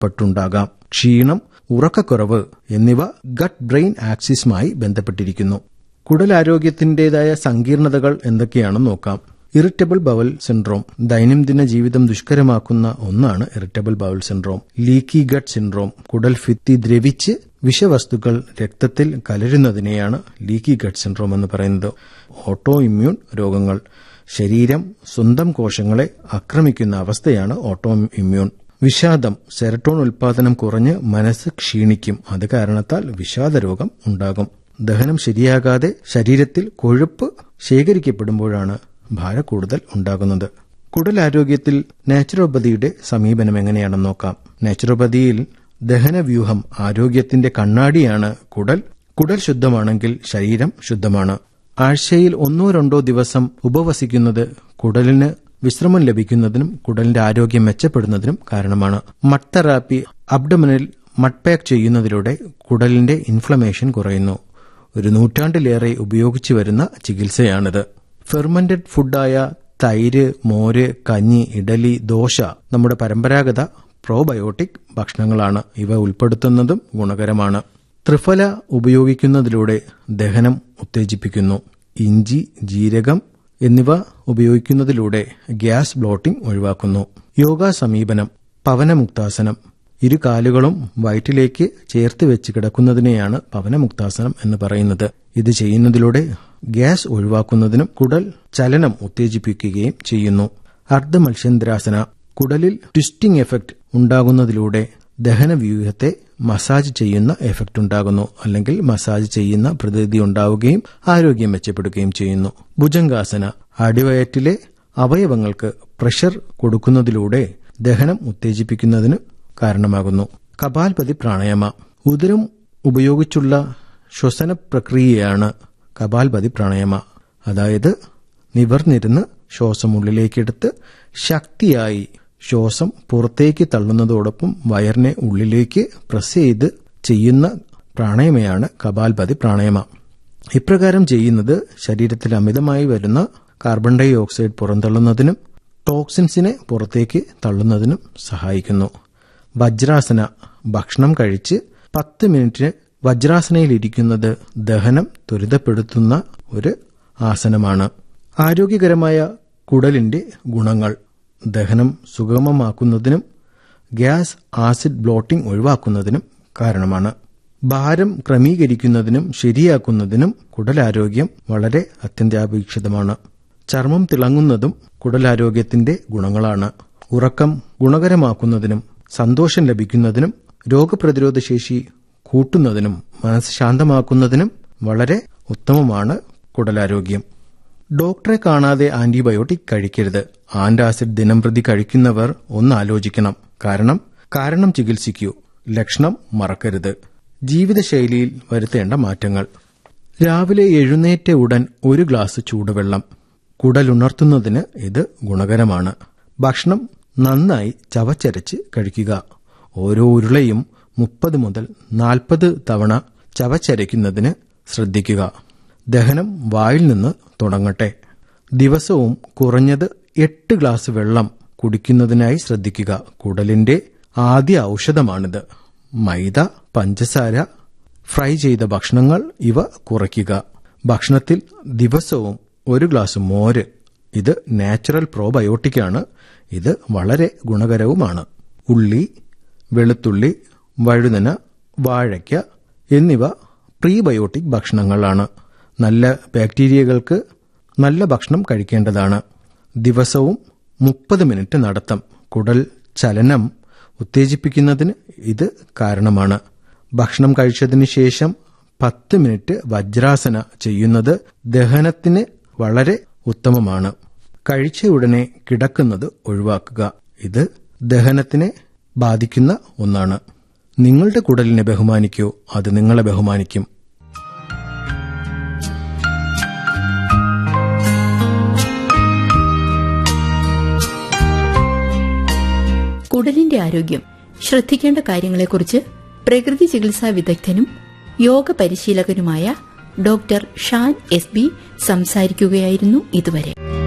ബന്ധപ്പെട്ടുണ്ടാകാം ക്ഷീണം ഉറക്കക്കുറവ് എന്നിവ ഗട്ട് ബ്രെയിൻ ആക്സിസുമായി ബന്ധപ്പെട്ടിരിക്കുന്നു കുടലാരോഗ്യത്തിന്റേതായ സങ്കീർണതകൾ എന്തൊക്കെയാണെന്ന് നോക്കാം ഇറിറ്റബിൾ ബവൽ സിൻഡ്രോം ദൈനംദിന ജീവിതം ദുഷ്കരമാക്കുന്ന ഒന്നാണ് irritable bowel syndrome leaky gut syndrome കുടൽ ഭിത്തി ദ്രവിച്ച് വിഷവസ്തുക്കൾ രക്തത്തിൽ കലരുന്നതിനെയാണ് ലീക്കി ഗട്ട് സിൻഡ്രോം എന്ന് പറയുന്നത് ഓട്ടോ ഇമ്മ്യൂൺ രോഗങ്ങൾ ശരീരം സ്വന്തം കോശങ്ങളെ ആക്രമിക്കുന്ന അവസ്ഥയാണ് ഓട്ടോ ഇമ്മ്യൂൺ വിഷാദം സെറട്ടോൺ ഉൽപാദനം കുറഞ്ഞ് മനസ്സ് ക്ഷീണിക്കും അത് കാരണത്താൽ വിഷാദരോഗം ഉണ്ടാകും ദഹനം ശരിയാകാതെ ശരീരത്തിൽ കൊഴുപ്പ് ശേഖരിക്കപ്പെടുമ്പോഴാണ് ഭാരക്കൂടുതൽ ഉണ്ടാകുന്നത് കുടലാരോഗ്യത്തിൽ നാച്ചുറോപ്പതിയുടെ സമീപനം എങ്ങനെയാണെന്ന് നോക്കാം നാച്ചുറോപ്പതിയിൽ ദഹനവ്യൂഹം ആരോഗ്യത്തിന്റെ കണ്ണാടിയാണ് കുടൽ കുടൽ ശുദ്ധമാണെങ്കിൽ ശരീരം ശുദ്ധമാണ് ആഴ്ചയിൽ ഒന്നോ രണ്ടോ ദിവസം ഉപവസിക്കുന്നത് കുടലിന് വിശ്രമം ലഭിക്കുന്നതിനും കുടലിന്റെ ആരോഗ്യം മെച്ചപ്പെടുന്നതിനും കാരണമാണ് മഡ് തെറാപ്പി അബ്ഡമിനിൽ മഡ് പാക്ക് ചെയ്യുന്നതിലൂടെ കുടലിന്റെ ഇൻഫ്ലമേഷൻ കുറയുന്നു ഒരു നൂറ്റാണ്ടിലേറെ ഉപയോഗിച്ചു വരുന്ന ചികിത്സയാണിത് ഫെർമന്റഡ് ഫുഡായ തൈര് മോര് കഞ്ഞി ഇഡലി ദോശ നമ്മുടെ പരമ്പരാഗത പ്രോബയോട്ടിക് ഭക്ഷണങ്ങളാണ് ഇവ ഉൾപ്പെടുത്തുന്നതും ഗുണകരമാണ് ത്രിഫല ഉപയോഗിക്കുന്നതിലൂടെ ദഹനം ഉത്തേജിപ്പിക്കുന്നു ഇഞ്ചി ജീരകം എന്നിവ ഉപയോഗിക്കുന്നതിലൂടെ ഗ്യാസ് ബ്ലോട്ടിംഗ് ഒഴിവാക്കുന്നു യോഗ സമീപനം പവനമുക്താസനം ഇരു കാലുകളും വയറ്റിലേക്ക് ചേർത്ത് വെച്ച് കിടക്കുന്നതിനെയാണ് പവനമുക്താസനം എന്ന് പറയുന്നത് ഇത് ചെയ്യുന്നതിലൂടെ ഗ്യാസ് ഒഴിവാക്കുന്നതിനും കുടൽ ചലനം ഉത്തേജിപ്പിക്കുകയും ചെയ്യുന്നു അർദ്ധമത്സ്യന്ദ്രാസന കുടലിൽ ട്വിസ്റ്റിംഗ് എഫക്ട് ഉണ്ടാകുന്നതിലൂടെ ദഹനവ്യൂഹത്തെ മസാജ് ചെയ്യുന്ന എഫക്ട് ഉണ്ടാകുന്നു അല്ലെങ്കിൽ മസാജ് ചെയ്യുന്ന പ്രതീതി ഉണ്ടാവുകയും ആരോഗ്യം മെച്ചപ്പെടുകയും ചെയ്യുന്നു ഭുജംഗാസന അടിവയറ്റിലെ അവയവങ്ങൾക്ക് പ്രഷർ കൊടുക്കുന്നതിലൂടെ ദഹനം ഉത്തേജിപ്പിക്കുന്നതിന് കാരണമാകുന്നു കപാൽപതി പ്രാണായാമ ഉദരം ഉപയോഗിച്ചുള്ള ശ്വസന പ്രക്രിയയാണ് കപാൽപതി പ്രാണായാമ അതായത് നിവർന്നിരുന്ന് ശ്വാസം ഉള്ളിലേക്കെടുത്ത് ശക്തിയായി ശ്വാസം പുറത്തേക്ക് തള്ളുന്നതോടൊപ്പം വയറിനെ ഉള്ളിലേക്ക് പ്രസ് ചെയ്ത് ചെയ്യുന്ന പ്രാണായമയാണ് കപാൽപതി പ്രാണായമ ഇപ്രകാരം ചെയ്യുന്നത് ശരീരത്തിൽ അമിതമായി വരുന്ന കാർബൺ ഡൈ ഓക്സൈഡ് പുറന്തള്ളുന്നതിനും ടോക്സിൻസിനെ പുറത്തേക്ക് തള്ളുന്നതിനും സഹായിക്കുന്നു വജ്രാസന ഭക്ഷണം കഴിച്ച് പത്ത് മിനിറ്റിന് വജ്രാസനയിലിരിക്കുന്നത് ദഹനം ത്വരിതപ്പെടുത്തുന്ന ഒരു ആസനമാണ് ആരോഗ്യകരമായ കുടലിന്റെ ഗുണങ്ങൾ ദഹനം സുഗമമാക്കുന്നതിനും ഗ്യാസ് ആസിഡ് ബ്ലോട്ടിംഗ് ഒഴിവാക്കുന്നതിനും കാരണമാണ് ഭാരം ക്രമീകരിക്കുന്നതിനും ശരിയാക്കുന്നതിനും കുടലാരോഗ്യം വളരെ അത്യന്താപേക്ഷിതമാണ് ചർമ്മം തിളങ്ങുന്നതും കുടലാരോഗ്യത്തിന്റെ ഗുണങ്ങളാണ് ഉറക്കം ഗുണകരമാക്കുന്നതിനും സന്തോഷം ലഭിക്കുന്നതിനും രോഗപ്രതിരോധ ശേഷി കൂട്ടുന്നതിനും മനസ്സ് ശാന്തമാക്കുന്നതിനും വളരെ ഉത്തമമാണ് കുടലാരോഗ്യം ഡോക്ടറെ കാണാതെ ആന്റിബയോട്ടിക് കഴിക്കരുത് ആന്റാസിഡ് ദിനംപ്രതി കഴിക്കുന്നവർ ഒന്ന് ആലോചിക്കണം കാരണം കാരണം ചികിത്സിക്കൂ ലക്ഷണം മറക്കരുത് ജീവിതശൈലിയിൽ വരുത്തേണ്ട മാറ്റങ്ങൾ രാവിലെ എഴുന്നേറ്റ ഉടൻ ഒരു ഗ്ലാസ് ചൂടുവെള്ളം കുടലുണർത്തുന്നതിന് ഇത് ഗുണകരമാണ് ഭക്ഷണം നന്നായി ചവച്ചരച്ച് കഴിക്കുക ഓരോ ഉരുളയും മുപ്പത് മുതൽ നാൽപ്പത് തവണ ചവച്ചരയ്ക്കുന്നതിന് ശ്രദ്ധിക്കുക ദഹനം വായിൽ നിന്ന് തുടങ്ങട്ടെ ദിവസവും കുറഞ്ഞത് എട്ട് ഗ്ലാസ് വെള്ളം കുടിക്കുന്നതിനായി ശ്രദ്ധിക്കുക കുടലിന്റെ ആദ്യ ഔഷധമാണിത് മൈദ പഞ്ചസാര ഫ്രൈ ചെയ്ത ഭക്ഷണങ്ങൾ ഇവ കുറയ്ക്കുക ഭക്ഷണത്തിൽ ദിവസവും ഒരു ഗ്ലാസ് മോര് ഇത് നാച്ചുറൽ പ്രോബയോട്ടിക്കാണ് ഇത് വളരെ ഗുണകരവുമാണ് ഉള്ളി വെളുത്തുള്ളി വഴുതന വാഴയ്ക്ക എന്നിവ പ്രീബയോട്ടിക് ഭക്ഷണങ്ങളാണ് നല്ല ബാക്ടീരിയകൾക്ക് നല്ല ഭക്ഷണം കഴിക്കേണ്ടതാണ് ദിവസവും മുപ്പത് മിനിറ്റ് നടത്തം കുടൽ ചലനം ഉത്തേജിപ്പിക്കുന്നതിന് ഇത് കാരണമാണ് ഭക്ഷണം കഴിച്ചതിന് ശേഷം പത്ത് മിനിറ്റ് വജ്രാസന ചെയ്യുന്നത് ദഹനത്തിന് വളരെ ഉത്തമമാണ് കഴിച്ച ഉടനെ കിടക്കുന്നത് ഒഴിവാക്കുക ഇത് ദഹനത്തിനെ ബാധിക്കുന്ന ഒന്നാണ് നിങ്ങളുടെ കുടലിനെ ബഹുമാനിക്കൂ അത് നിങ്ങളെ ബഹുമാനിക്കും കുടലിന്റെ ആരോഗ്യം ശ്രദ്ധിക്കേണ്ട കാര്യങ്ങളെക്കുറിച്ച് പ്രകൃതി ചികിത്സാ വിദഗ്ധനും യോഗ പരിശീലകനുമായ ഡോക്ടർ ഷാൻ എസ് ബി സംസാരിക്കുകയായിരുന്നു ഇതുവരെ